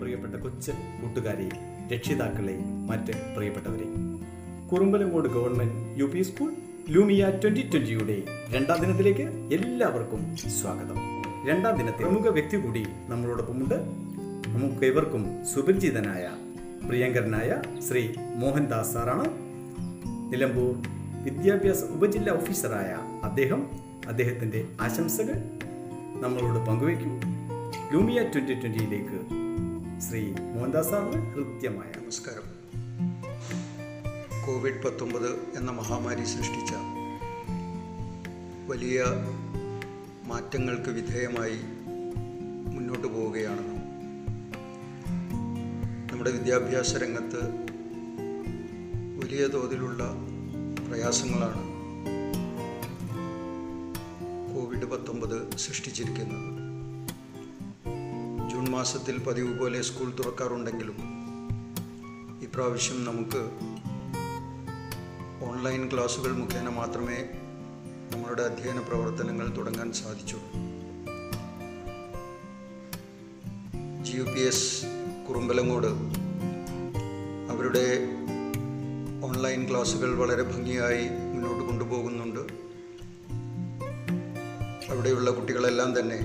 പ്രിയപ്പെട്ട കൊച്ചു കൂട്ടുകാരെ രക്ഷിതാക്കളെ മറ്റ് പ്രിയപ്പെട്ടവരെ Kurumbalangode government U P school Lumia twenty ട്വന്റിയുടെ രണ്ടാം ദിനത്തിലേക്ക് എല്ലാവർക്കും സ്വാഗതം രണ്ടാം ദിനത്തിൽ പ്രമുഖ വ്യക്തി കൂടി നമ്മളോടൊപ്പമുണ്ട് നമുക്ക് ഏവർക്കും സുപരിചിതനായ പ്രിയങ്കരനായ ശ്രീ മോഹൻദാസ് സാറാണ് നിലമ്പൂർ വിദ്യാഭ്യാസ ഉപജില്ലാ ഓഫീസറായ അദ്ദേഹം അദ്ദേഹത്തിന്റെ ആശംസകൾ നമ്മളോട് പങ്കുവയ്ക്കും ലൂമിയ ട്വന്റി ട്വന്റിയിലേക്ക് ശ്രീ മോഹൻദാസ് സാറിന് ഹൃദ്യമായ നമസ്കാരം കോവിഡ് പത്തൊമ്പത് എന്ന മഹാമാരി സൃഷ്ടിച്ച വലിയ മാറ്റങ്ങൾക്ക് വിധേയമായി മുന്നോട്ട് പോവുകയാണ് നാം നമ്മുടെ വിദ്യാഭ്യാസ രംഗത്ത് വലിയ തോതിലുള്ള പ്രയാസങ്ങളാണ് കോവിഡ് പത്തൊമ്പത് സൃഷ്ടിച്ചിരിക്കുന്നത് ജൂൺ മാസത്തിൽ പതിവ് പോലെ സ്കൂൾ തുറക്കാറുണ്ടെങ്കിലും ഇപ്രാവശ്യം നമുക്ക് ഓൺലൈൻ ക്ലാസ്സുകൾ മുഖേന മാത്രമേ നമ്മളുടെ അധ്യയന പ്രവർത്തനങ്ങൾ തുടങ്ങാൻ സാധിച്ചുള്ളൂ G U P S Kurumbalangode അവരുടെ ഓൺലൈൻ ക്ലാസ്സുകൾ വളരെ ഭംഗിയായി മുന്നോട്ട് കൊണ്ടുപോകുന്നുണ്ട് അവിടെയുള്ള കുട്ടികളെല്ലാം തന്നെ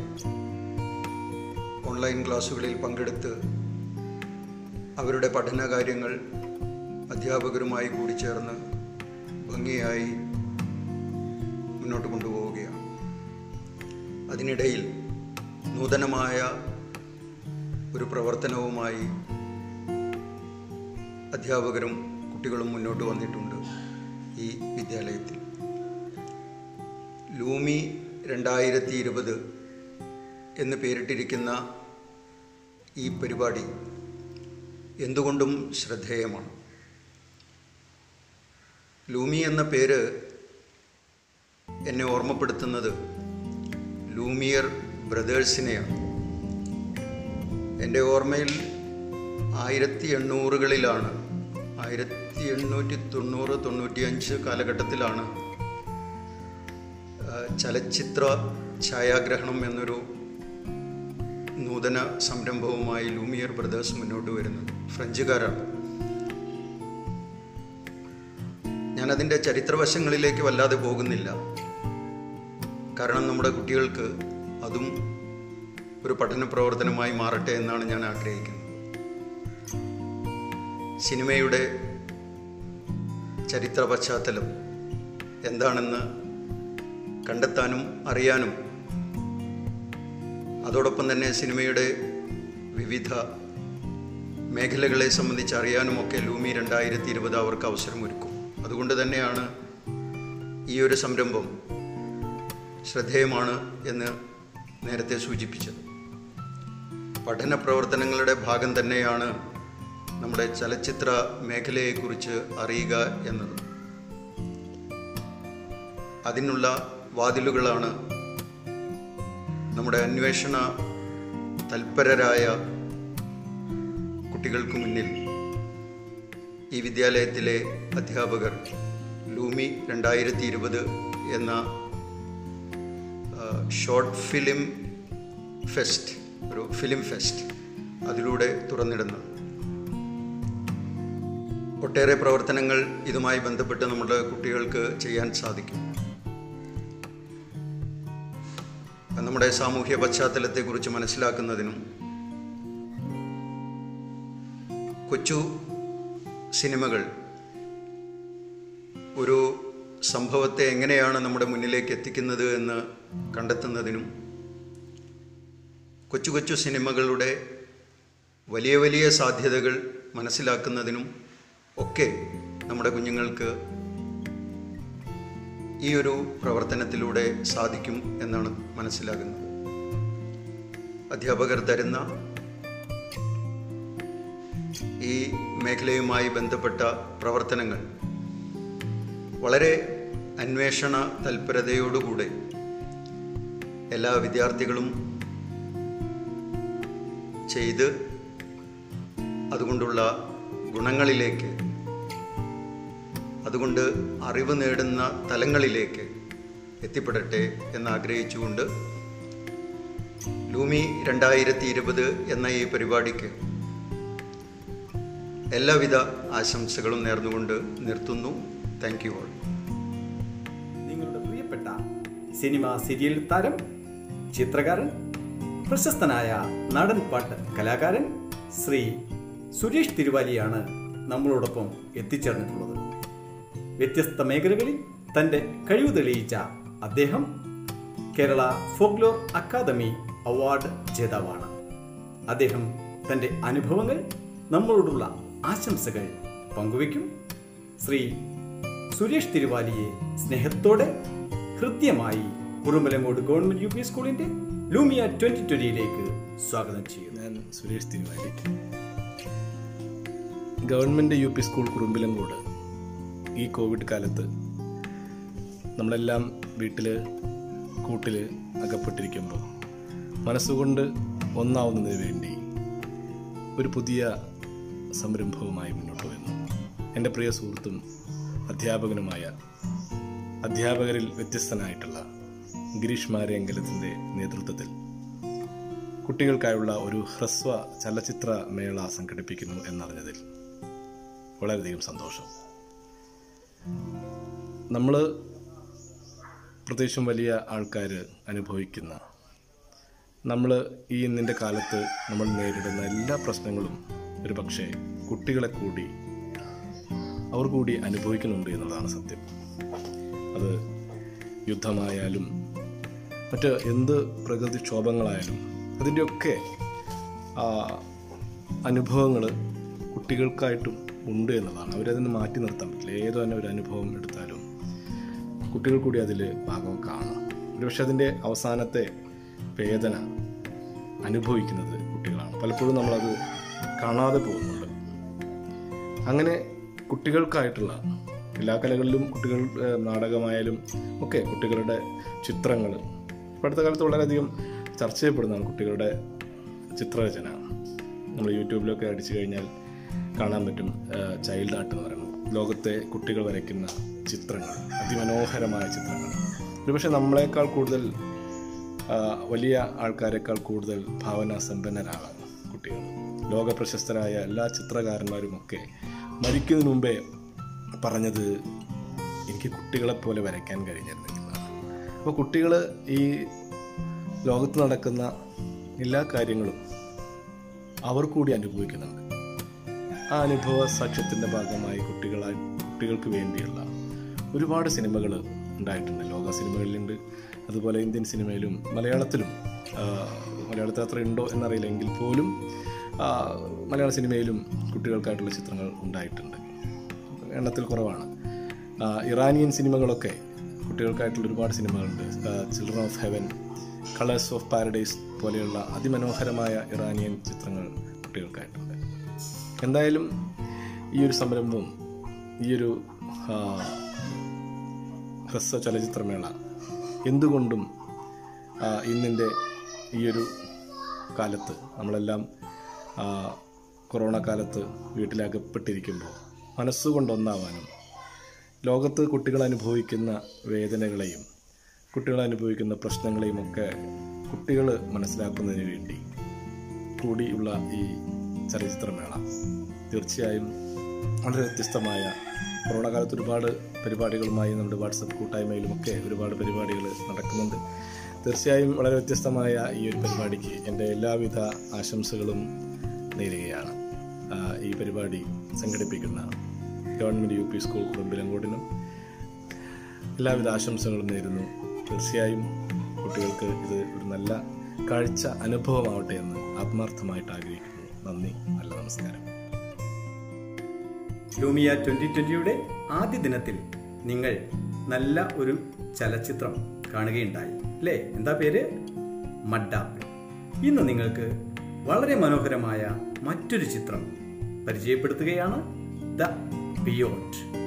ഓൺലൈൻ ക്ലാസ്സുകളിൽ പങ്കെടുത്ത് അവരുടെ പഠന കാര്യങ്ങൾ അധ്യാപകരുമായി കൂടി ചേർന്ന് ഭംഗിയായി മുന്നോട്ട് കൊണ്ടുപോവുകയാണ് അതിനിടയിൽ നൂതനമായ ഒരു പ്രവർത്തനവുമായി അധ്യാപകരും കുട്ടികളും മുന്നോട്ട് വന്നിട്ടുണ്ട് ഈ വിദ്യാലയത്തിൽ ലൂമി രണ്ടായിരത്തി ഇരുപത് എന്ന് പേരിട്ടിരിക്കുന്ന ഈ പരിപാടി എന്തുകൊണ്ടും ശ്രദ്ധേയമാണ് ലൂമി എന്ന പേര് എന്നെ ഓർമ്മപ്പെടുത്തുന്നത് ലൂമിയർ ബ്രദേഴ്സിനെയാണ് എൻ്റെ ഓർമ്മയിൽ ആയിരത്തി എണ്ണൂറുകളിലാണ് ആയിരത്തി എണ്ണൂറ്റി തൊണ്ണൂറ് തൊണ്ണൂറ്റിയഞ്ച് കാലഘട്ടത്തിലാണ് ആ, ചലച്ചിത്ര ഛായാഗ്രഹണം എന്നൊരു നൂതന സംരംഭവുമായി ലൂമിയർ ബ്രദേഴ്സ് മുന്നോട്ട് വരുന്നത് ഫ്രഞ്ചുകാരാണ് ഞാനതിൻ്റെ ചരിത്രവശങ്ങളിലേക്ക് വല്ലാതെ പോകുന്നില്ല കാരണം നമ്മുടെ കുട്ടികൾക്ക് അതും ഒരു പഠന പ്രവർത്തനമായി മാറട്ടെ എന്നാണ് ഞാൻ ആഗ്രഹിക്കുന്നത് സിനിമയുടെ ചരിത്ര പശ്ചാത്തലം എന്താണെന്ന് കണ്ടെത്താനും അറിയാനും അതോടൊപ്പം തന്നെ സിനിമയുടെ വിവിധ മേഖലകളെ സംബന്ധിച്ച് അറിയാനുമൊക്കെ ലൂമി രണ്ടായിരത്തി ഇരുപത് അവർക്ക് അവസരമൊരുക്കും അതുകൊണ്ട് തന്നെയാണ് ഈ ഒരു സംരംഭം ശ്രദ്ധേയമാണ് എന്ന് നേരത്തെ സൂചിപ്പിച്ചത് പഠന പ്രവർത്തനങ്ങളുടെ ഭാഗം തന്നെയാണ് നമ്മുടെ ചലച്ചിത്ര മേഖലയെക്കുറിച്ച് അറിയുക എന്നത് അതിനുള്ള വാതിലുകളാണ് നമ്മുടെ അന്വേഷണ തൽപരരായ കുട്ടികൾക്ക് മുന്നിൽ ഈ വിദ്യാലയത്തിലെ അധ്യാപകർ ലൂമി രണ്ടായിരത്തി ഇരുപത് എന്ന ആ, ഷോർട്ട് ഫിലിം ഫെസ്റ്റ് ഒരു ഫിലിം ഫെസ്റ്റ് അതിലൂടെ തുറന്നിടുന്നത് ഒട്ടേറെ പ്രവർത്തനങ്ങൾ ഇതുമായി ബന്ധപ്പെട്ട് നമ്മുടെ കുട്ടികൾക്ക് ചെയ്യാൻ സാധിക്കും നമ്മുടെ സാമൂഹ്യ പശ്ചാത്തലത്തെക്കുറിച്ച് മനസ്സിലാക്കുന്നതിനും കൊച്ചു സിനിമകൾ ഒരു സംഭവത്തെ എങ്ങനെയാണ് നമ്മുടെ മുന്നിലേക്ക് എത്തിക്കുന്നത് എന്ന് കണ്ടെത്തുന്നതിനും കൊച്ചു കൊച്ചു സിനിമകളുടെ വലിയ വലിയ സാധ്യതകൾ മനസ്സിലാക്കുന്നതിനും ഒക്കെ നമ്മുടെ കുഞ്ഞുങ്ങൾക്ക് ഈ ഒരു പ്രവർത്തനത്തിലൂടെ സാധിക്കും എന്നാണ് മനസ്സിലാകുന്നത് അധ്യാപകർ തരുന്ന ഈ മേഖലയുമായി ബന്ധപ്പെട്ട പ്രവർത്തനങ്ങൾ വളരെ അന്വേഷണ തൽപരതയോടുകൂടെ എല്ലാ വിദ്യാർത്ഥികളും ചെയ്ത് അതുകൊണ്ടുള്ള ഗുണങ്ങളിലേക്ക് അതുകൊണ്ട് അറിവ് നേടുന്ന തലങ്ങളിലേക്ക് എത്തിപ്പെടട്ടെ എന്ന് ആഗ്രഹിച്ചുകൊണ്ട് ലൂമി രണ്ടായിരത്തി ഇരുപത് എന്ന ഈ പരിപാടിക്ക് എല്ലാവിധ ആശംസകളും നേർന്നുകൊണ്ട് നിർത്തുന്നു താങ്ക് യു ഓൾ നിങ്ങളുടെ പ്രിയപ്പെട്ട സിനിമ സീരിയൽ താരം ചിത്രകാരൻ പ്രശസ്തനായ നാടൻ പാട്ട് കലാകാരൻ ശ്രീ സുരേഷ് തിരുവാലിയാണ് നമ്മളോടൊപ്പം എത്തിച്ചേർന്നിട്ടുള്ളത് വ്യത്യസ്ത മേഖലകളിൽ തന്റെ കഴിവ് തെളിയിച്ച അദ്ദേഹം കേരള ഫോക്ലോർ അക്കാദമി അവാർഡ് ജേതാവാണ് അദ്ദേഹം തന്റെ അനുഭവങ്ങൾ നമ്മളോടുള്ള ആശംസകൾ പങ്കുവയ്ക്കും ശ്രീ സുരേഷ് തിരുവാലിയെ സ്നേഹത്തോടെ ഹൃദ്യമായി കുറുമ്പലങ്ങോട് ഗവൺമെന്റ് യു പി സ്കൂളിന്റെ ലൂമിയ ട്വന്റി ട്വന്റിയിലേക്ക് സ്വാഗതം ചെയ്യുന്നു ഞാൻ Suresh Thiruvali government U P school Kurumbilangode ഈ കോവിഡ് കാലത്ത് നമ്മളെല്ലാം വീട്ടിൽ കൂട്ടിൽ അകപ്പെട്ടിരിക്കുമ്പോൾ മനസ്സുകൊണ്ട് ഒന്നാവുന്നതിന് വേണ്ടി ഒരു പുതിയ സംരംഭവുമായി മുന്നോട്ട് വന്നു എൻ്റെ പ്രിയ സുഹൃത്തും അധ്യാപകനുമായ അധ്യാപകരിൽ വ്യത്യസ്തനായിട്ടുള്ള ഗിരീഷ് മാരേങ്കലത്തിൻ്റെ നേതൃത്വത്തിൽ കുട്ടികൾക്കായുള്ള ഒരു ഹ്രസ്വ ചലച്ചിത്ര മേള സംഘടിപ്പിക്കുന്നു എന്നറിഞ്ഞതിൽ വളരെയധികം സന്തോഷം നമ്മൾ പ്രത്യേകിച്ചും വലിയ ആൾക്കാർ അനുഭവിക്കുന്ന നമ്മൾ ഈ ഇന്നിൻ്റെ കാലത്ത് നമ്മൾ നേരിടുന്ന എല്ലാ പ്രശ്നങ്ങളും ഒരു പക്ഷേ കുട്ടികളെ കൂടി അവർ കൂടി അനുഭവിക്കുന്നുണ്ട് എന്നുള്ളതാണ് സത്യം അത് യുദ്ധമായാലും മറ്റ് എന്ത് പ്രകൃതിക്ഷോഭങ്ങളായാലും അതിൻ്റെയൊക്കെ അനുഭവങ്ങൾ കുട്ടികൾക്കായിട്ടും ഉണ്ട് എന്നുള്ളതാണ് അവരതിന് മാറ്റി നിർത്താൻ പറ്റില്ല ഏതോ തന്നെ ഒരു അനുഭവം എടുത്താലും കുട്ടികൾ കൂടി അതിൽ ഭാഗം കാണും ഒരുപക്ഷെ അതിൻ്റെ അവസാനത്തെ വേദന അനുഭവിക്കുന്നത് കുട്ടികളാണ് പലപ്പോഴും നമ്മളത് കാണാതെ പോകുന്നുണ്ട് അങ്ങനെ കുട്ടികൾക്കായിട്ടുള്ള എല്ലാ കലകളിലും കുട്ടികൾ ഏഹ്, നാടകമായാലും ഒക്കെ കുട്ടികളുടെ ചിത്രങ്ങൾ ഇപ്പോൾ അടുത്ത കാലത്ത് വളരെയധികം ചർച്ച ചെയ്യപ്പെടുന്നതാണ് കുട്ടികളുടെ ചിത്രരചന നമ്മൾ യൂട്യൂബിലൊക്കെ അടിച്ചു കഴിഞ്ഞാൽ കാണാൻ പറ്റും ചൈൽഡ് ആർട്ട് എന്ന് പറയുന്നത് ലോകത്തെ കുട്ടികൾ വരയ്ക്കുന്ന ചിത്രങ്ങൾ അതിമനോഹരമായ ചിത്രങ്ങൾ ഒരുപക്ഷെ നമ്മളെക്കാൾ കൂടുതൽ ആ, വലിയ ആൾക്കാരെക്കാൾ കൂടുതൽ ഭാവന സമ്പന്നരാണ് കുട്ടികൾ ലോക പ്രശസ്തരായ എല്ലാ ചിത്രകാരന്മാരുമൊക്കെ മരിക്കുന്നതിന് മുമ്പേ പറഞ്ഞത് എനിക്ക് കുട്ടികളെപ്പോലെ വരയ്ക്കാൻ കഴിഞ്ഞിരുന്നില്ല അപ്പോൾ കുട്ടികൾ ഈ ലോകത്ത് നടക്കുന്ന എല്ലാ കാര്യങ്ങളും അവർ കൂടി അനുഭവിക്കുന്നുണ്ട് ആ അനുഭവ സാക്ഷ്യത്തിൻ്റെ ഭാഗമായി കുട്ടികളായി കുട്ടികൾക്ക് വേണ്ടിയുള്ള ഒരുപാട് സിനിമകൾ ഉണ്ടായിട്ടുണ്ട് ലോക സിനിമകളിലുണ്ട് അതുപോലെ ഇന്ത്യൻ സിനിമയിലും മലയാളത്തിലും ആ, മലയാളത്തിൽ അത്ര ഉണ്ടോ എന്നറിയില്ല എങ്കിൽ പോലും ആ, മലയാള സിനിമയിലും കുട്ടികൾക്കായിട്ടുള്ള ചിത്രങ്ങൾ ഉണ്ടായിട്ടുണ്ട് എണ്ണത്തിൽ കുറവാണ് ആ, ഇറാനിയൻ സിനിമകളൊക്കെ കുട്ടികൾക്കായിട്ടുള്ള ഒരുപാട് സിനിമകളുണ്ട് children of heaven colours of paradise പോലെയുള്ള അതിമനോഹരമായ ഇറാനിയൻ ചിത്രങ്ങൾ കുട്ടികൾക്കായിട്ടുണ്ട് എന്തായാലും ഈ ഒരു സംരംഭവും ഈ ഒരു ആ, ഹ്രസ്വ ചലച്ചിത്രമേള എന്തുകൊണ്ടും ആ, ഇന്നിൻ്റെ ഈ ഒരു കാലത്ത് നമ്മളെല്ലാം ആ, കൊറോണ കാലത്ത് വീട്ടിലകപ്പെട്ടിരിക്കുമ്പോൾ മനസ്സുകൊണ്ട് ഒന്നാവാനും ലോകത്ത് കുട്ടികൾ അനുഭവിക്കുന്ന വേദനകളെയും കുട്ടികൾ അനുഭവിക്കുന്ന പ്രശ്നങ്ങളെയും ഒക്കെ കുട്ടികൾ മനസ്സിലാക്കുന്നതിന് വേണ്ടി കൂടിയുള്ള ഈ ചലച്ചിത്രമേള തീർച്ചയായും വളരെ വ്യത്യസ്തമായ കൊറോണ കാലത്ത് ഒരുപാട് പരിപാടികളുമായി നമ്മുടെ വാട്സപ്പ് കൂട്ടായ്മയിലുമൊക്കെ ഒരുപാട് പരിപാടികൾ നടക്കുന്നുണ്ട് തീർച്ചയായും വളരെ വ്യത്യസ്തമായ ഈ ഒരു പരിപാടിക്ക് എൻ്റെ എല്ലാവിധ ആശംസകളും നേരുകയാണ് ആ, ഈ പരിപാടി സംഘടിപ്പിക്കുന്ന ഗവൺമെൻറ് യു പി സ്കൂൾ കുടുംബിലങ്കോടിനും എല്ലാവിധ ആശംസകളും നേരുന്നു തീർച്ചയായും കുട്ടികൾക്ക് ഇത് ഒരു നല്ല കാഴ്ച അനുഭവമാവട്ടെ എന്ന് ആത്മാർത്ഥമായിട്ട് ആഗ്രഹിക്കുന്നു നന്ദി നല്ല നമസ്കാരം ലൂമിയ ട്വന്റി ട്വന്റിയുടെ ആദ്യ ദിനത്തിൽ നിങ്ങൾ നല്ല ഒരു ചലച്ചിത്രം കാണുകയുണ്ടായി അല്ലേ എന്താ പേര് മഡ്ഡാപ്പ് ഇന്ന് നിങ്ങൾക്ക് വളരെ മനോഹരമായ മറ്റൊരു ചിത്രം പരിചയപ്പെടുത്തുകയാണ് ദ ബിയോണ്ട്